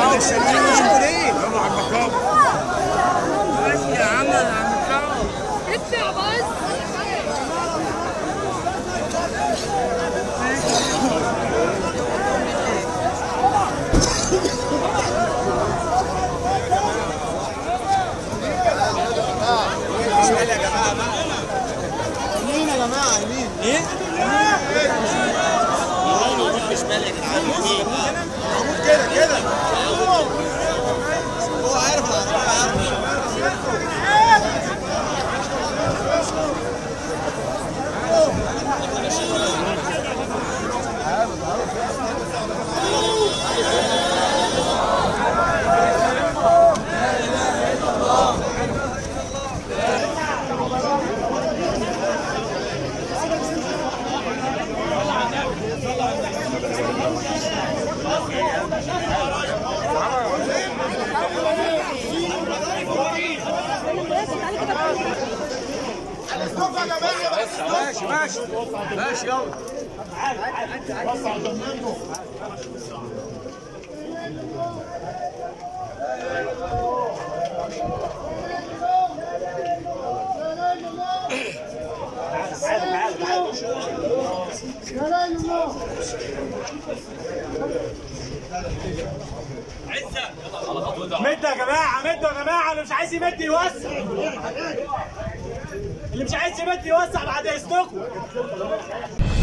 اطلع بس يمين يا جماعه يمين ايه؟ عمود كده كده هو عارف العربيه عارف ماشي ماشي ماشي يلا مدوا يا جماعه مدوا يا جماعه اللي مش عايز يمد يوسع اللي مش عايز يمد يوسع بعد اذنكم